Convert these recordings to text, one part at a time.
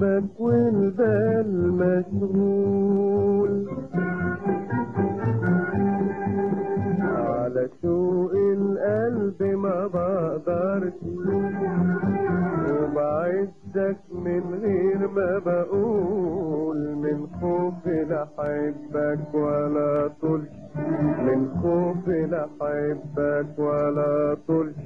بحبك والبال مشغول على شوق القلب ما بقدرش وبعزك من غير ما بقول من خوفي لا احبك ولا طولش من خوفي لا احبك ولا طولش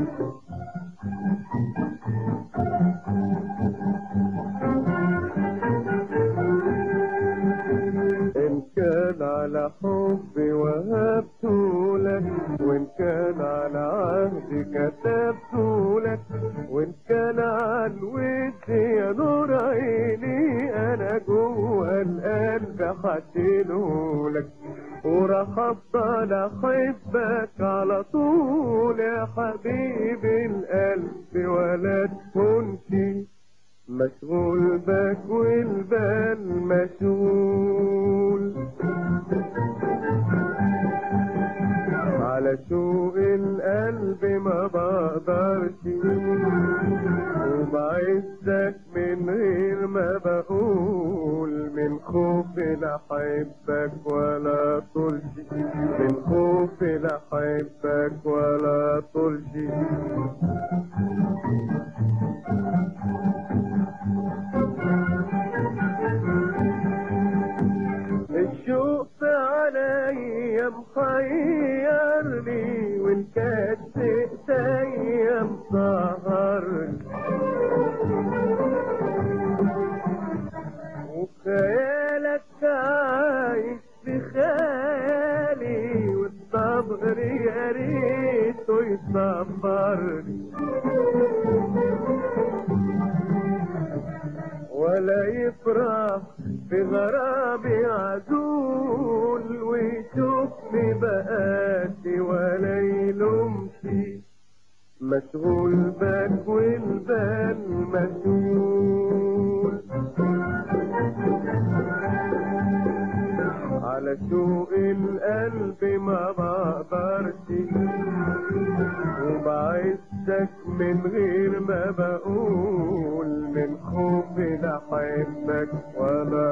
إن كان على حبي وهبته لك وإن كان على عهدي كتبته لك وإن كان عن ودي يا نور عيني أنا جوه القلب حشيله لك وراح أفضل أحبك على طول يا حبيبي القلب ولا تكونش مشغول بك والبال مشغول على شوق القلب ما بقدرش وبعزك من غير ما بقول من خوفي لا احبك ولا طولش من خوفي لا احبك ولا طولش الشوق عليا مخيرني والكاس ايديا مسهرني وخيالك عايش في خيالي والصبر يا ريته يصبرني ولا يفرح في غرامي عزول ويشوفني بقاسي ولا يلومشي مشغول بك والبال مشغول على شوق القلب ما بقدرش وبعزك من غير ما بقول من خوفي لا احبك ولا